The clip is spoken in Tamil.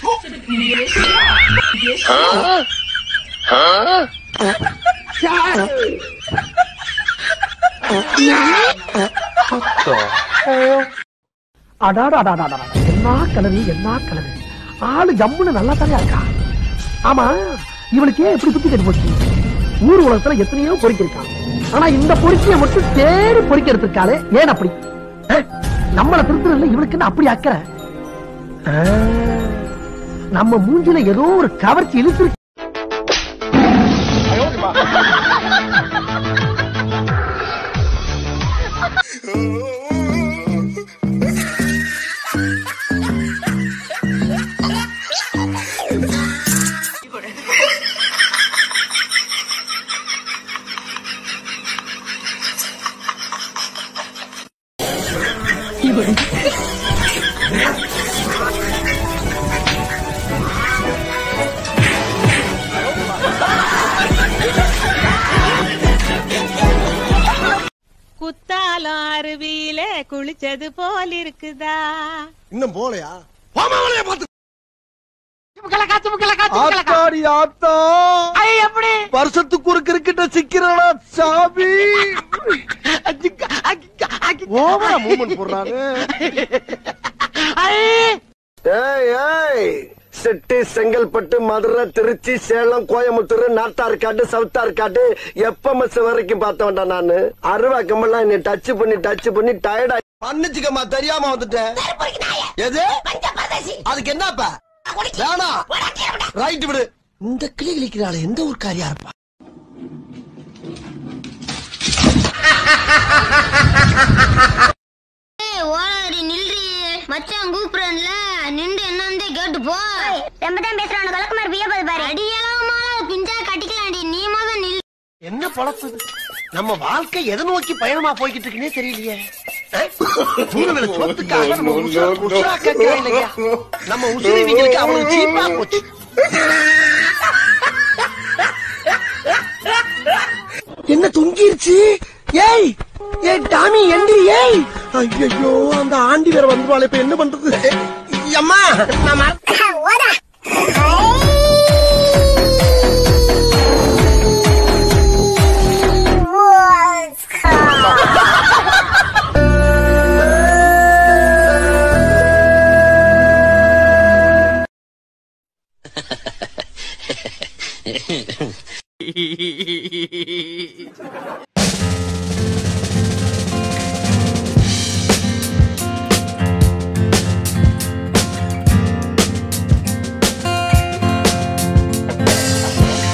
அடாடாடாடாடா என்ன கலரு என்ன கலரு ஆளு ஜம்முன்னு நல்லா தானே இருக்கா ஆமா இவளுக்கு ஏன் இப்படி புத்தி கட்டி போச்சு ஊர் உலகத்துல எத்தனையோ பொறிக்க இருக்கான் ஆனா இந்த பொறிக்கைய மட்டும் தேடி பொறிக்க எடுத்திருக்காளே ஏன் அப்படி அஹ், நம்மள திருத்துறதுல இவளுக்கு என்ன அப்படி அக்கறை அஹ், நம்ம மூஞ்சில ஏதோ ஒரு கவர்ச்சி இழுத்து குத்தாலம் அருவியில குளிச்சது போல் இருக்குதா இன்னும் போலையா பாமாவளைய பார்த்து ஆத்தாடி ஆத்தா எப்படி வருஷத்துக்கு ஒரு கிரிக்கெட்ட சிக்கிறடா சாமி ஓவரா மூவ்மெண்ட் போடுறாரு ஏய் ஏய் செட்டி செங்கல்பட்டு மதுரை திருச்சி சேலம் கோயம்புத்தூர் நார்த்தார்காடு சவுத்தார்காடு எப்பமஸ் வரைக்கும் பார்த்தவன்டா நானு அருவா கம்பெல்லாம் என்னை டச் பண்ணி டச் பண்ணி டயர்டா மன்னிச்சுக்கம்மா தெரியாம வந்துட்டேன் எது அதுக்கு என்னப்பா வேணா ரைட் விடு இந்த கிளி கிளிக்கிறாள் எந்த ஒரு காரியா இருப்பா ஓனாரி நில்றி மச்சான் கூப்பிடுறேன்ல நின்று என்னன்னு கேட்டு போ ரொம்ப தான் பேசுறான் விளக்குமார் வியப்பது பாரு அடியலாமா பிஞ்சா கட்டிக்கலாண்டி நீ முத நில் என்ன பழப்புது நம்ம வாழ்க்கை எதை நோக்கி பயணமா போய்கிட்டு இருக்குன்னே தெரியலையே அஹ்? மூணு வேளை சோத்துக்காக நம்ம உசுர உசுரா கேட்கிறோம் இல்லையா நம்ம உசுரிவிங்களுக்கு அவ்வளவு சீப்பா போச்சு என்ன தொங்கிருச்சு ஏய் ஏய் டாமி எந்திரி ஏய் ஐயோ அந்த ஆண்டி வேற வந்துருவாள் இப்ப என்ன பண்றது அம்மா நான் மறந்து-